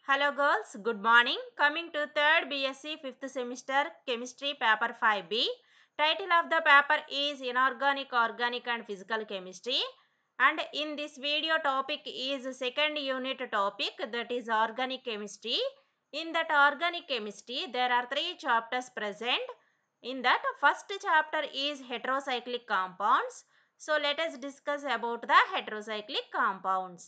Hello girls, good morning. Coming to third BSc fifth semester chemistry paper 5b. Title of the paper is inorganic, organic and physical chemistry. And in this video topic is second unit topic that is organic chemistry. In that organic chemistry there are three chapters present. In that first chapter is heterocyclic compounds. So let us discuss about the heterocyclic compounds.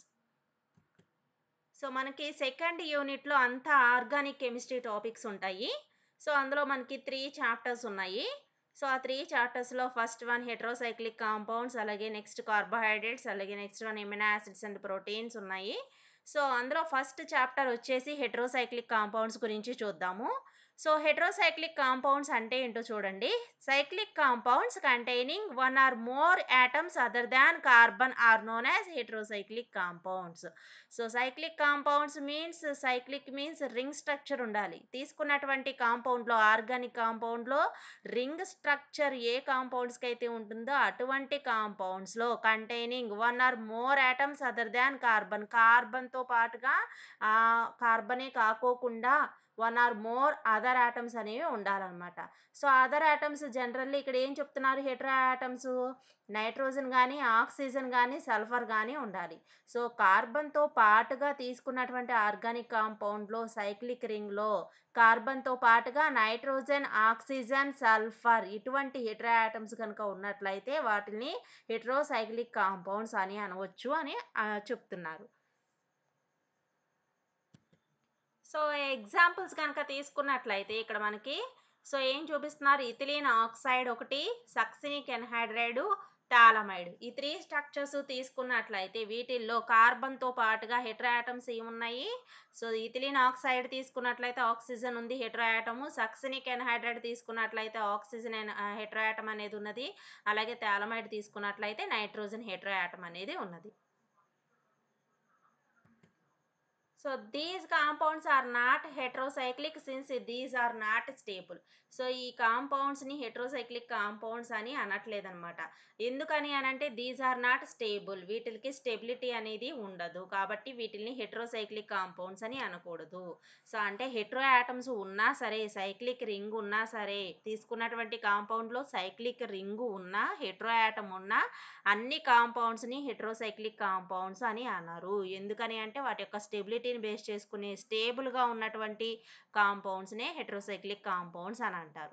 So మనకి second యూనిట్లో అంతా organic chemistry topics ఉంటాయి so అందులో మనకి three chapters ఉన్నాయి so ఆ three చాప్టర్స్లో first one heterocyclic compounds అలాగే నెక్స్ట్ కార్బోహైడ్రేట్స్ అలాగే next one amino acids and proteins ఉన్నాయి సో అందులో ఫస్ట్ చాప్టర్ వచ్చేసి హెట్రోసైక్లిక్ కాంపౌండ్స్ గురించి చూద్దాము సో హెట్రోసైక్లిక్ కాంపౌండ్స్ అంటే ఏంటో చూడండి cyclic compounds containing one or more atoms other than carbon are known as heterocyclic compounds so cyclic compounds means cyclic means ring structure ఉండాలి తీసుకున్నటువంటి కాంపౌండ్లో ఆర్గానిక్ కాంపౌండ్లో రింగ్ స్ట్రక్చర్ ఏ కాంపౌండ్స్కి అయితే ఉంటుందో అటువంటి కాంపౌండ్స్లో containing one or more atoms other than carbon కార్బన్తో పాటుగా కార్బనే కాకోకుండా one or more other atoms అనేవి ఉండాలన్నమాట సో అదర్ ఆటమ్స్ జనరల్లీ ఇక్కడ ఏం చెప్తున్నారు హెట్రో ఆటమ్స్ నైట్రోజన్ కానీ ఆక్సిజన్ కానీ సల్ఫర్ కానీ ఉండాలి సో కార్బన్తో పాటుగా తీసుకున్నటువంటి ఆర్గానిక్ కాంపౌండ్లో సైక్లిక్ రింగ్లో కార్బన్తో పాటుగా నైట్రోజన్ ఆక్సిజన్ సల్ఫర్ ఇటువంటి హెట్రో ఆటమ్స్ కనుక ఉన్నట్లయితే వాటిని హెట్రోసైక్లిక్ కాంపౌండ్స్ అని అనవచ్చు అని చెప్తున్నారు సో ఎగ్జాంపుల్స్ కనుక తీసుకున్నట్లయితే ఇక్కడ మనకి సో ఏం చూపిస్తున్నారు ఇథిలీన్ ఆక్సైడ్ ఒకటి సక్సినిక్ ఎన్హైడ్రైడ్ టాలమైడ్ ఈ త్రీ స్ట్రక్చర్స్ తీసుకున్నట్లయితే వీటిల్లో కార్బన్తో పాటుగా హెట్రాటమ్స్ ఏమున్నాయి సో ఇథిలిన్ ఆక్సైడ్ తీసుకున్నట్లయితే ఆక్సిజన్ ఉంది హెట్రాటము సక్సినిక్ ఎన్హైడ్రైడ్ తీసుకున్నట్లయితే ఆక్సిజన్ హెట్రాటమ్ అనేది ఉన్నది అలాగే టాలమైడ్ తీసుకున్నట్లయితే నైట్రోజన్ హెట్రాటమ్ అనేది ఉన్నది so these compounds are not heterocyclic since these are not stable so ఈ కాంపౌండ్స్ని హెట్రోసైక్లిక్ కాంపౌండ్స్ అని అనట్లేదనమాట ఎందుకని అని అంటే దీస్ ఆర్ నాట్ స్టేబుల్ వీటికి స్టెబిలిటీ అనేది ఉండదు కాబట్టి వీటిని హెట్రోసైక్లిక్ కాంపౌండ్స్ అని అనకూడదు సో అంటే హెట్రో యాటమ్స్ ఉన్నా సరే సైక్లిక్ రింగ్ ఉన్నా సరే తీసుకున్నటువంటి కాంపౌండ్లో సైక్లిక్ రింగ్ ఉన్నా హెట్రో యాటమ్ ఉన్నా అన్ని కాంపౌండ్స్ని హెట్రోసైక్లిక్ కాంపౌండ్స్ అని అన్నారు ఎందుకని అంటే వాటి యొక్క స్టెబిలిటీ స్టెబిలిటీని బేస్ చేసుకునే స్టేబుల్గా ఉన్నటువంటి కాంపౌండ్స్నే హెట్రోసైక్లిక్ కాంపౌండ్స్ అని అంటారు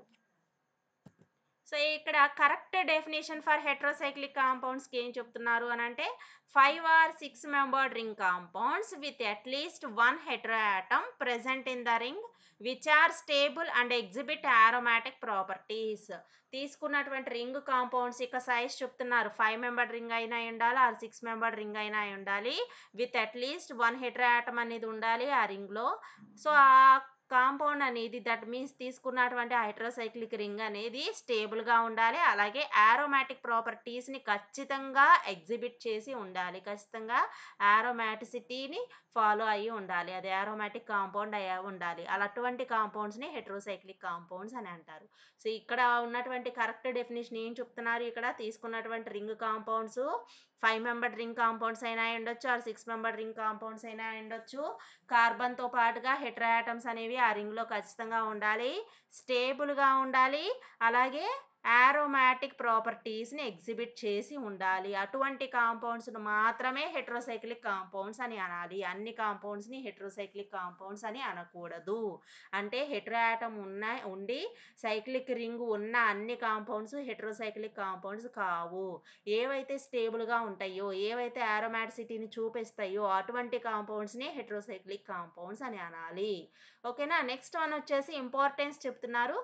సో ఇక్కడ కరెక్ట్ డెఫినేషన్ ఫర్ హెట్రోసైక్లిక్ కాంపౌండ్స్కి ఏం చెప్తున్నారు అని అంటే five or six membered ring compounds with at least one heteroatom present in the ring which are stable and exhibit aromatic properties తీసుకున్నటువంటి రింగ్ కాంపౌండ్స్ యొక్క సైజ్ చెప్తున్నారు ఫైవ్ మెంబర్ రింగ్ అయినా ఉండాలి ఆర్ సిక్స్ మెంబర్ రింగ్ అయినా ఉండాలి with at least one హెట్రాటమ్ అనేది ఉండాలి ఆ రింగ్లో సో ఆ కాంపౌండ్ అనేది దట్ మీన్స్ తీసుకున్నటువంటి హైడ్రోసైక్లిక్ రింగ్ అనేది స్టేబుల్గా ఉండాలి అలాగే ఆరోమాటిక్ ప్రాపర్టీస్ని ఖచ్చితంగా ఎగ్జిబిట్ చేసి ఉండాలి ఖచ్చితంగా ఆరోమాటిసిటీని ఫాలో అయ్యి ఉండాలి అది ఆరోమాటిక్ కాంపౌండ్ అయ్యా ఉండాలి అలా అటువంటి కాంపౌండ్స్ని హెట్రోసైక్లిక్ కాంపౌండ్స్ అని అంటారు సో ఇక్కడ ఉన్నటువంటి కరెక్ట్ డెఫినేషన్ ఏం చెప్తున్నారు ఇక్కడ తీసుకున్నటువంటి ring compounds five member ring compounds అయినా ఉండొచ్చు or six member ring compounds అయినా ఉండొచ్చు కార్బన్తో పాటుగా హెట్రాటమ్స్ అనేవి ఆ రింగ్లో ఖచ్చితంగా ఉండాలి స్టేబుల్గా ఉండాలి అలాగే ఆరోమాటిక్ ప్రాపర్టీస్ని ఎగ్జిబిట్ చేసి ఉండాలి అటువంటి కాంపౌండ్స్ను మాత్రమే హెట్రోసైక్లిక్ కాంపౌండ్స్ అని అనాలి అన్ని కాంపౌండ్స్ని హెట్రోసైక్లిక్ కాంపౌండ్స్ అని అనకూడదు అంటే హెట్రోయాటమ్ ఉన్న ఉండి సైక్లిక్ రింగ్ ఉన్న అన్ని కాంపౌండ్స్ హెట్రోసైక్లిక్ కాంపౌండ్స్ కావు ఏవైతే స్టేబుల్గా ఉంటాయో ఏవైతే ఆరోమాటిసిటీని చూపిస్తాయో అటువంటి కాంపౌండ్స్ని హెట్రోసైక్లిక్ కాంపౌండ్స్ అని అనాలి ఓకేనా నెక్స్ట్ వన్ వచ్చేసి ఇంపార్టెన్స్ చెప్తున్నారు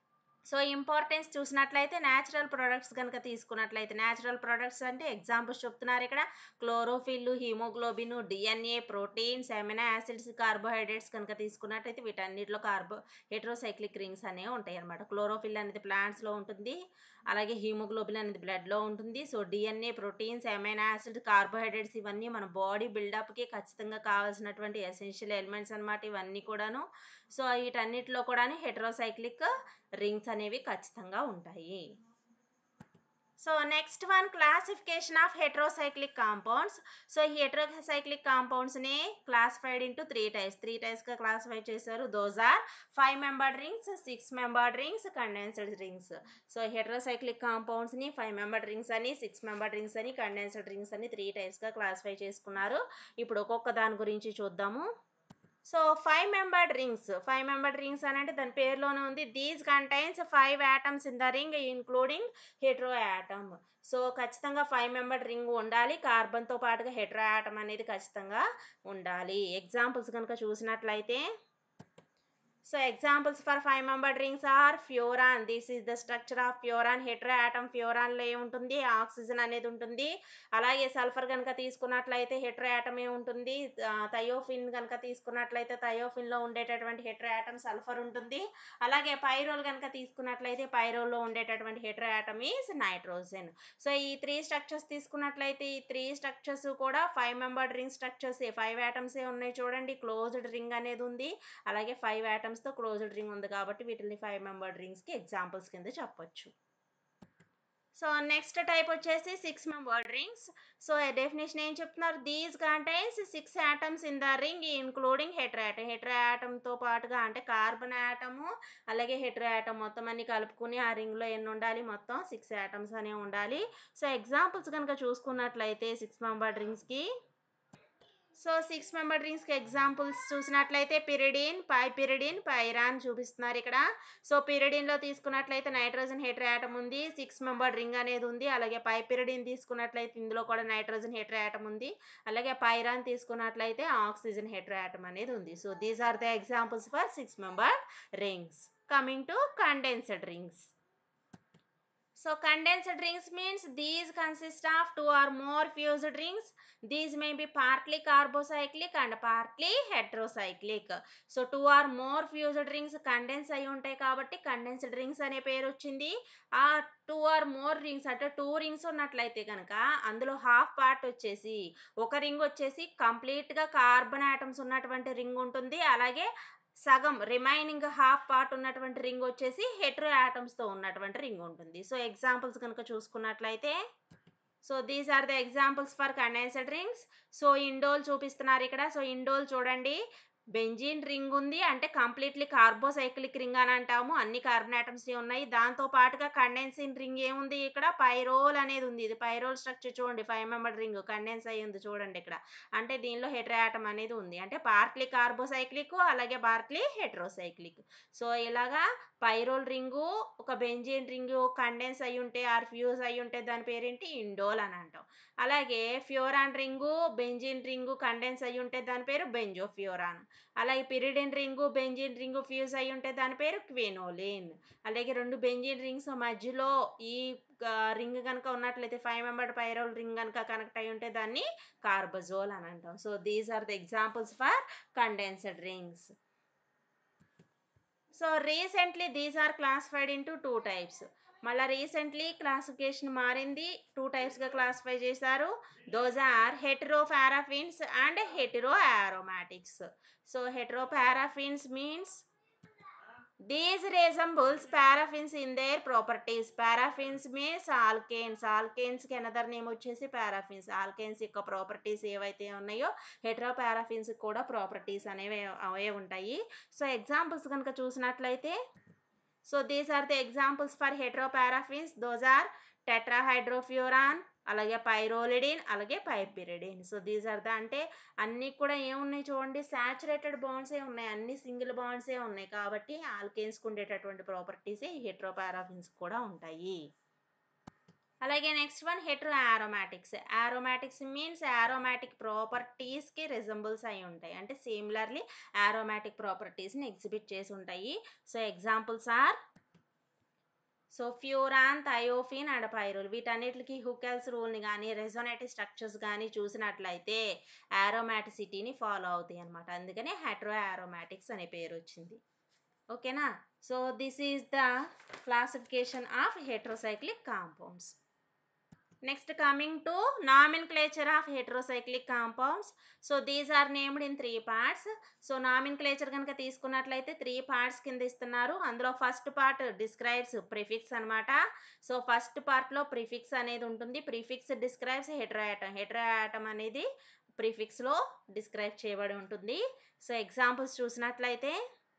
సో ఇంపార్టెన్స్ చూసినట్లయితే న్యాచురల్ ప్రొడక్ట్స్ కనుక తీసుకున్నట్లయితే న్యాచురల్ ప్రొడక్ట్స్ అంటే ఎగ్జాంపుల్స్ చెప్తున్నారు ఇక్కడ chlorophyll haemoglobin DNA proteins amino acids carbohydrates కనుక తీసుకున్నట్లయితే వీటన్నిటిలో కార్బో హెట్రోసైక్లిక్ రింగ్స్ అనేవి ఉంటాయి అనమాట క్లోరోఫిల్ అనేది ప్లాంట్స్లో ఉంటుంది అలాగే హీమోగ్లోబిన్ అనేది బ్లడ్లో ఉంటుంది so DNA proteins amino acid carbohydrates ఇవన్నీ మన బాడీ బిల్డప్కి ఖచ్చితంగా కావాల్సినటువంటి ఎసెన్షియల్ ఎలిమెంట్స్ అనమాట ఇవన్నీ కూడాను సో వీటన్నిటిలో కూడా హెట్రోసైక్లిక్ రింగ్స్ అనేవి ఖచ్చితంగా ఉంటాయి so next one classification of heterocyclic compounds so ఈ హెట్రోసైక్లిక్ కాంపౌండ్స్ ని classified into three types three types గా క్లాసిఫై చేశారు those are five membered rings six membered rings condensed rings so heterocyclic compounds ని five membered rings అని six membered rings అని condensed rings అని three types గా classify చేసుకున్నారు ఇప్పుడు ఒక్కొక్క దాని గురించి చూద్దాము so five membered rings five membered rings అని అంటే దాని పేరులోనే ఉంది these contains five atoms in the ring including hetero atom so ఖచ్చితంగా ఫైవ్ మెంబర్డ్ రింగ్ ఉండాలి కార్బన్తో పాటుగా హెట్రో యాటమ్ అనేది ఖచ్చితంగా ఉండాలి ఎగ్జాంపుల్స్ కనుక చూసినట్లయితే so examples for five membered rings are furan this is the structure of furan hetero atom ఫ్యూరాన్లో ఏముంటుంది ఆక్సిజన్ అనేది ఉంటుంది అలాగే సల్ఫర్ కనుక తీసుకున్నట్లయితే హెట్రో ఆటమ్ ఉంటుంది థయోఫిన్ కనుక తీసుకున్నట్లయితే థయోఫిన్లో ఉండేటటువంటి హెట్రో ఆటమ్ సల్ఫర్ ఉంటుంది అలాగే పైరోల్ కనుక తీసుకున్నట్లయితే పైరోల్లో ఉండేటటువంటి hetero atom is nitrogen so ఈ త్రీ స్ట్రక్చర్స్ తీసుకున్నట్లయితే ఈ త్రీ స్ట్రక్చర్స్ కూడా five membered ring structures five ఆటమ్సే ఉన్నాయి చూడండి క్లోజ్డ్ రింగ్ అనేది ఉంది అలాగే ఫైవ్ ఆటమ్స్ తో క్లోజ్డ్ రింగ్ ఉంది కాబట్టి వీటిని ఫైవ్ మెంబర్డ్ రింగ్స్ కి ఎగ్జాంపుల్స్ కింద చెప్పొచ్చు సో నెక్స్ట్ టైప్ వచ్చేసి six membered rings so definition ఏం చెప్తున్నారు these contains six atoms in the ring including heteroatom హెట్రాటమ్తో పాటుగా అంటే కార్బన్ ఆటము అలాగే హెట్రాటమ్ మొత్తం అన్ని కలుపుకుని ఆ రింగ్లో ఎన్ని ఉండాలి మొత్తం సిక్స్ ఆటమ్స్ అనే ఉండాలి సో ఎగ్జాంపుల్స్ కనుక చూసుకున్నట్లయితే సిక్స్ మెంబర్డ్ రింగ్స్కి సో సిక్స్ మెంబర్ రింగ్స్కి ఎగ్జాంపుల్స్ చూసినట్లయితే పిరిడిన్ పైపిరిడిన్ పైరాన్ చూపిస్తున్నారు ఇక్కడ సో పిరిడిన్లో తీసుకున్నట్లయితే నైట్రోజన్ హెట్రాటమ్ ఉంది సిక్స్ మెంబర్ రింగ్ అనేది ఉంది అలాగే పైపిరిడిన్ తీసుకున్నట్లయితే ఇందులో కూడా నైట్రోజన్ హెట్రాటమ్ ఉంది అలాగే పైరాన్ తీసుకున్నట్లయితే ఆక్సిజన్ హెట్రాటమ్ అనేది ఉంది so these are the examples for six member rings coming to condensed rings So condensed rings means these consist of two or more fused rings. These may be partly carbocyclic and partly heterocyclic. So two or more fused rings condense అయి ఉంటాయి కాబట్టి condensed rings అనే పేరు వచ్చింది ఆ two or more rings అంటే two rings ఉన్నట్లయితే కనుక అందులో హాఫ్ పార్ట్ వచ్చేసి ఒక రింగ్ వచ్చేసి కంప్లీట్గా కార్బన్ ఆటమ్స్ ఉన్నటువంటి రింగ్ ఉంటుంది అలాగే సగం రిమైనింగ్ హాఫ్ పార్ట్ ఉన్నటువంటి రింగ్ వచ్చేసి హెట్రో తో ఉన్నటువంటి రింగ్ ఉంటుంది సో ఎగ్జాంపుల్స్ కనుక చూసుకున్నట్లయితే so these are the examples for condensed rings so indole చూపిస్తున్నారు ఇక్కడ సో ఇండోల్ చూడండి బెంజీన్ రింగ్ ఉంది అంటే కంప్లీట్లీ కార్బోసైక్లిక్ రింగ్ అని అంటాము అన్ని కార్బన్ ఆటమ్స్ ఉన్నాయి దాంతో పాటుగా కండెన్సిన్ రింగ్ ఏముంది ఇక్కడ పైరోల్ అనేది ఉంది ఇది పైరోల్ స్ట్రక్చర్ చూడండి ఫైవ్ మెంబర్ రింగ్ కండెన్స్ అయ్యి ఉంది చూడండి ఇక్కడ అంటే దీనిలో హెట్రాటమ్ అనేది ఉంది అంటే పార్ట్లీ కార్బోసైక్లిక్ అలాగే పార్ట్లీ హెట్రోసైక్లిక్ సో ఇలాగా పైరోల్ రింగు ఒక బెంజీన్ రింగు కండెన్స్ అయి ఉంటే ఆర్ ఫ్యూజ్ అయి ఉంటే దాని పేరేంటి ఇండోల్ అని అంటాం అలాగే furan ring benzene ring condense అయి ఉంటే దాని పేరు బెంజో ఫ్యూరాన్ అలాగే pyridine ring benzene ring fuse అయి ఉంటే దాని పేరు క్వినోలిన్ అలాగే రెండు బెంజిన్ రింగ్స్ మధ్యలో ఈ రింగ్ కనుక ఉన్నట్లయితే ఫైవ్ మెంబర్ పైరోల్ రింగ్ కనుక కనెక్ట్ అయి ఉంటే దాన్ని కార్బజోల్ అని అంటాం so these are the examples for condensed rings so recently these are classified into two types మళ్ళీ రీసెంట్లీ క్లాసిఫికేషన్ మారింది టూ టైప్స్గా క్లాసిఫై చేశారు those are heteroparaffins and heteroaromatics so heteroparaffins means these resembles paraffins in their properties paraffins means alkanes ఆల్కేన్స్కి another name వచ్చేసి paraffins alkanes యొక్క properties ఏవైతే ఉన్నాయో హెట్రో పారాఫిన్స్ కూడా ప్రాపర్టీస్ అనేవి అవే ఉంటాయి సో ఎగ్జాంపుల్స్ కనుక చూసినట్లయితే so these are the examples for heteroparaffins those are tetrahydrofuran అలాగే పైరోలిడిన్ అలాగే piperidine so these are the అంటే అన్నీ కూడా ఏమున్నాయి చూడండి సాచురేటెడ్ బాండ్సే ఉన్నాయి అన్ని సింగిల్ బాండ్సే ఉన్నాయి కాబట్టి ఆల్కేన్స్కి ఉండేటటువంటి ప్రాపర్టీసే ఈ హెట్రోపారాఫిన్స్ కూడా ఉంటాయి అలాగే next one heteroaromatics aromatics means aromatic ప్రాపర్టీస్కి రిజంబుల్స్ అయి ఉంటాయి అంటే సిమిలర్లీ ఆరోమాటిక్ ప్రాపర్టీస్ని ఎగ్జిబిట్ చేసి ఉంటాయి so examples are so furan thiophene and pyrrole వీటన్నిటికి హుకెల్స్ రూల్ని కానీ రెజోనేటివ్ స్ట్రక్చర్స్ కానీ చూసినట్లయితే ఆరోమాటిసిటీని ఫాలో అవుతాయి అనమాట అందుకనే హెట్రో ఆరోమాటిక్స్ అనే పేరు వచ్చింది ఓకేనా so this is the classification of heterocyclic compounds Next coming to nomenclature of heterocyclic compounds. So these are named in three parts. So nomenclature కనుక తీసుకున్నట్లయితే త్రీ పార్ట్స్ కింద ఇస్తున్నారు అందులో ఫస్ట్ పార్ట్ డిస్క్రైబ్స్ ప్రిఫిక్స్ అనమాట సో ఫస్ట్ పార్ట్లో prefix అనేది ఉంటుంది prefix describes హెట్రాయాటమ్ హెట్రాయాటమ్ అనేది ప్రిఫిక్స్లో డిస్క్రైబ్ చేయబడి ఉంటుంది సో ఎగ్జాంపుల్స్ చూసినట్లయితే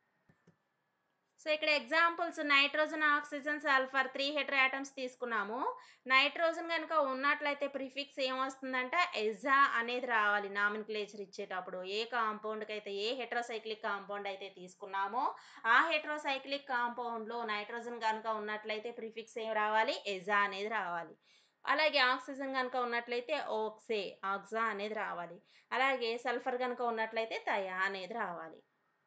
సో ఇక్కడ examples nitrogen oxygen sulphur three hetero atoms తీసుకున్నాము నైట్రోజన్ కనుక ఉన్నట్లయితే ప్రిఫిక్స్ ఏమొస్తుందంటే ఎజా అనేది రావాలి నామిన్క్లేచర్ ఇచ్చేటప్పుడు ఏ కాంపౌండ్కి అయితే ఏ హెట్రోసైక్లిక్ కాంపౌండ్ అయితే తీసుకున్నామో ఆ హెట్రోసైక్లిక్ కాంపౌండ్లో నైట్రోజన్ కనుక ఉన్నట్లయితే ప్రిఫిక్స్ ఏం రావాలి ఎజా అనేది రావాలి అలాగే ఆక్సిజన్ కనుక ఉన్నట్లయితే ఓక్సే ఆక్సా అనేది రావాలి అలాగే సల్ఫర్ కనుక ఉన్నట్లయితే తయా అనేది రావాలి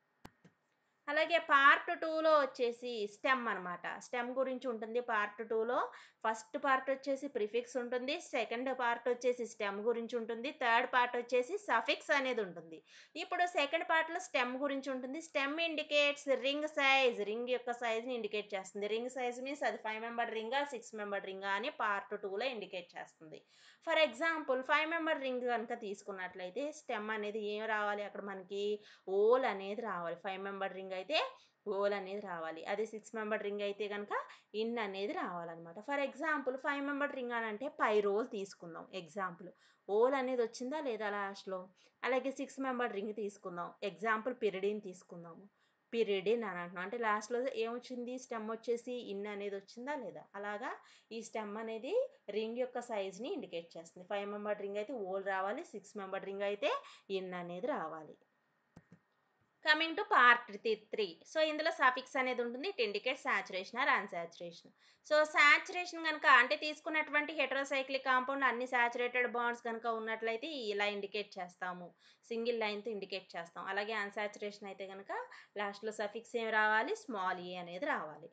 అలాగే పార్ట్ టూలో వచ్చేసి స్టెమ్ అనమాట స్టెమ్ గురించి ఉంటుంది పార్ట్ టూలో ఫస్ట్ పార్ట్ వచ్చేసి ప్రిఫిక్స్ ఉంటుంది సెకండ్ పార్ట్ వచ్చేసి స్టెమ్ గురించి ఉంటుంది థర్డ్ పార్ట్ వచ్చేసి సఫిక్స్ అనేది ఉంటుంది ఇప్పుడు సెకండ్ పార్ట్లో స్టెమ్ గురించి ఉంటుంది stem indicates ring size ring యొక్క సైజ్ని ఇండికేట్ చేస్తుంది రింగ్ సైజ్ మీన్స్ అది ఫైవ్ మెంబర్ రింగా సిక్స్ మెంబర్ రింగా అని పార్ట్ టూలో ఇండికేట్ చేస్తుంది for example five member ring కనుక తీసుకున్నట్లయితే స్టెమ్ అనేది ఏం రావాలి అక్కడ మనకి ఓల్ అనేది రావాలి ఫైవ్ మెంబర్ రింగ్ అయితే ఓల్ అనేది రావాలి అదే సిక్స్ మెంబర్ రింగ్ అయితే కనుక ఇన్ అనేది రావాలన్నమాట for example five member ring అని అంటే పై రోల్ తీసుకుందాం ఎగ్జాంపుల్ ఓల్ అనేది వచ్చిందా లేదా లాస్ట్లో అలాగే సిక్స్ మెంబర్ రింగ్ తీసుకుందాం ఎగ్జాంపుల్ పిరిడిన్ తీసుకుందాము పిరిడిన్ అని అంటున్నాం అంటే లాస్ట్లో ఏమొచ్చింది స్టెమ్ వచ్చేసి ఇన్ అనేది వచ్చిందా లేదా అలాగా ఈ స్టెమ్ అనేది రింగ్ యొక్క సైజ్ని ఇండికేట్ చేస్తుంది ఫైవ్ మెంబర్ రింగ్ అయితే ఓల్ రావాలి సిక్స్ మెంబర్ రింగ్ అయితే ఇన్ అనేది రావాలి coming to part three so ఇందులో సఫిక్స్ అనేది ఉంటుంది it indicate saturation or unsaturation so saturation కనుక అంటే తీసుకున్నటువంటి హెట్రోసైక్లిక్ కాంపౌండ్ అన్ని సాచురేటెడ్ బాండ్స్ కనుక ఉన్నట్లయితే ఇలా ఇండికేట్ చేస్తాము సింగిల్ లైన్తో ఇండికేట్ చేస్తాం అలాగే అన్సాచురేషన్ అయితే కనుక లాస్ట్లో సఫిక్స్ ఏం రావాలి స్మాల్ ఏ అనేది రావాలి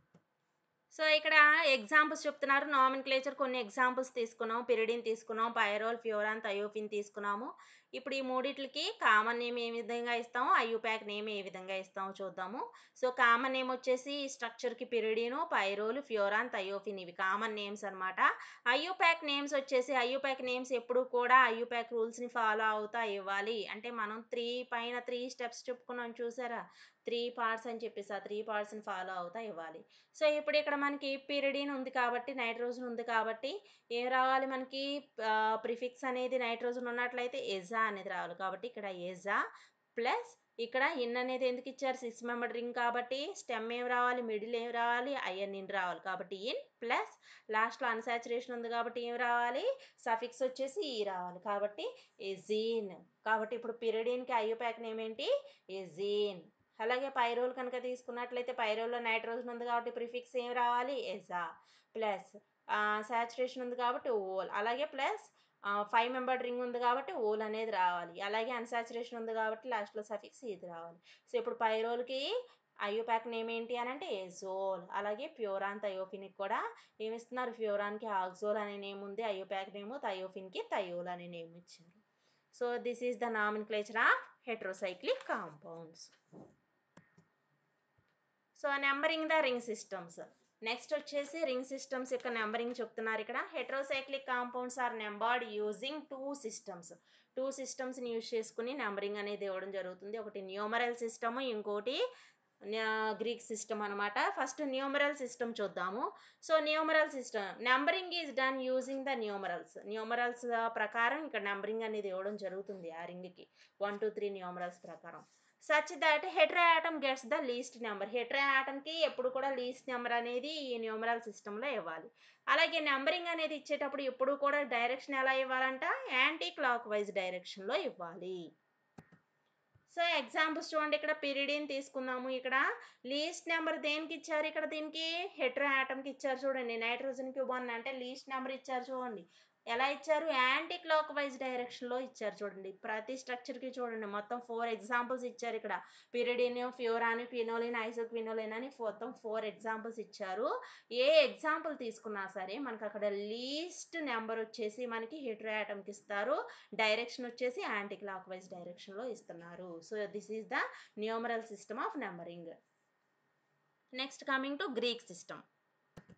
సో ఇక్కడ ఎగ్జాంపుల్స్ చెప్తున్నారు నామిన్క్లేచర్ కొన్ని ఎగ్జాంపుల్స్ తీసుకున్నాం పిరిడిన్ తీసుకున్నాం పైరోల్ ఫ్యూరాన్ థయోఫిన్ తీసుకున్నాము ఇప్పుడు ఈ మూడిట్లకి కామన్ నేమ్ ఏ విధంగా ఇస్తామో ఐయుప్యాక్ నేమ్ ఏ విధంగా ఇస్తామో చూద్దాము సో కామన్ నేమ్ వచ్చేసి ఈ స్ట్రక్చర్కి పిరిడిను పైరోల్ ఫ్యూరాన్ థయోఫిన్ ఇవి కామన్ నేమ్స్ అనమాట ఐయుప్యాక్ నేమ్స్ వచ్చేసి ఐయుప్యాక్ నేమ్స్ ఎప్పుడు కూడా ఐయుప్యాక్ రూల్స్ని ఫాలో అవుతా ఇవ్వాలి అంటే మనం త్రీ పైన త్రీ స్టెప్స్ చెప్పుకున్నాం చూసారా త్రీ పార్ట్స్ అని చెప్పేసి ఆ త్రీ పార్ట్స్ని ఫాలో అవుతా ఇవ్వాలి సో ఇప్పుడు ఇక్కడ మనకి పిరిడిన్ ఉంది కాబట్టి నైట్రోజన్ ఉంది కాబట్టి ఏం రావాలి మనకి ప్రిఫిక్స్ అనేది నైట్రోజన్ ఉన్నట్లయితే ఎజా అనేది రావాలి కాబట్టి ఇక్కడ ఎజా ప్లస్ ఇక్కడ ఇన్ అనేది ఎందుకు ఇచ్చారు సిక్స్ మెంబర్ రింగ్ కాబట్టి స్టెమ్ ఏం రావాలి మిడిల్ ఏం రావాలి ఐఎన్ ఇన్ రావాలి కాబట్టి ఇన్ ప్లస్ లాస్ట్లో అన్సాచురేషన్ ఉంది కాబట్టి ఏం రావాలి సఫిక్స్ వచ్చేసి ఈ రావాలి కాబట్టి ఎజీన్ కాబట్టి ఇప్పుడు పిరిడిన్కి ఐయోప్యాక్ నేమ్ ఏంటి ఎజీన్ అలాగే పైరోల్ కనుక తీసుకున్నట్లయితే పైరోల్లో నైట్రోజన్ ఉంది కాబట్టి ప్రిఫిక్స్ ఏం రావాలి ఎజా ప్లస్ సాచురేషన్ ఉంది కాబట్టి ఓల్ అలాగే ప్లస్ ఫైవ్ మెంబర్ రింగ్ ఉంది కాబట్టి ఓల్ అనేది రావాలి అలాగే అన్సాచురేషన్ ఉంది కాబట్టి లాస్ట్లో సఫిక్స్ ఇది రావాలి సో ఇప్పుడు పైరోల్కి అయోపాక్ నేమ్ ఏంటి అని అంటే ఎజోల్ అలాగే ప్యూరాన్ థయోఫిన్కి కూడా ఏమిస్తున్నారు ప్యూరాన్కి ఆక్జోల్ అనే నేమ్ ఉంది అయోపాక్ నేము థయోఫిన్కి థయోల్ అనే నేమ్ ఇచ్చారు so this is the nomenclature of heterocyclic compounds so numbering the ring systems next వచ్చేసి రింగ్ సిస్టమ్స్ యొక్క నెంబరింగ్ చెప్తున్నారు ఇక్కడ heterocyclic compounds are numbered using two systems two సిస్టమ్స్ని యూజ్ చేసుకుని నెంబరింగ్ అనేది ఇవ్వడం జరుగుతుంది ఒకటి న్యూమరల్ సిస్టమ్ ఇంకోటి గ్రీక్ సిస్టమ్ అనమాట ఫస్ట్ న్యూమరల్ సిస్టమ్ చూద్దాము so numeral system numbering is done using the numerals numerals ప్రకారం ఇక్కడ నెంబరింగ్ అనేది ఇవ్వడం జరుగుతుంది ఆ రింగ్కి వన్ టూ త్రీ న్యూమరల్స్ ప్రకారం such that hetero atom gets the least number hetero ఆటమ్కి ఎప్పుడు కూడా లీస్ట్ నెంబర్ అనేది ఈ న్యూమరల్ సిస్టంలో ఇవ్వాలి అలాగే నెంబరింగ్ అనేది ఇచ్చేటప్పుడు ఎప్పుడు కూడా డైరెక్షన్ ఎలా ఇవ్వాలంట యాంటీ క్లాక్ వైజ్ డైరెక్షన్లో ఇవ్వాలి సో ఎగ్జాంపుల్స్ చూడండి ఇక్కడ పిరిడిన్ తీసుకుందాము ఇక్కడ లీస్ట్ నెంబర్ దేనికి ఇచ్చారు ఇక్కడ దీనికి హెట్రో ఆటమ్కి ఇచ్చారు చూడండి నైట్రోజన్కి వన్ అంటే లీస్ట్ నెంబర్ ఇచ్చారు చూడండి ఎలా ఇచ్చారు యాంటీ క్లాక్ వైజ్ డైరెక్షన్లో ఇచ్చారు చూడండి ప్రతి స్ట్రక్చర్కి చూడండి మొత్తం ఫోర్ ఎగ్జాంపుల్స్ ఇచ్చారు ఇక్కడ పిరిడిన్ ఫ్యూరాన్ క్వినోలిన్ ఐసోక్వినోలిన్ అని మొత్తం ఫోర్ ఎగ్జాంపుల్స్ ఇచ్చారు ఏ ఎగ్జాంపుల్ తీసుకున్నా సరే మనకు అక్కడ లీస్ట్ నెంబర్ వచ్చేసి మనకి హెట్రోయాటమ్కి ఇస్తారు డైరెక్షన్ వచ్చేసి యాంటీ క్లాక్ వైజ్ డైరెక్షన్లో ఇస్తున్నారు so this is the numeral system of numbering next coming to Greek system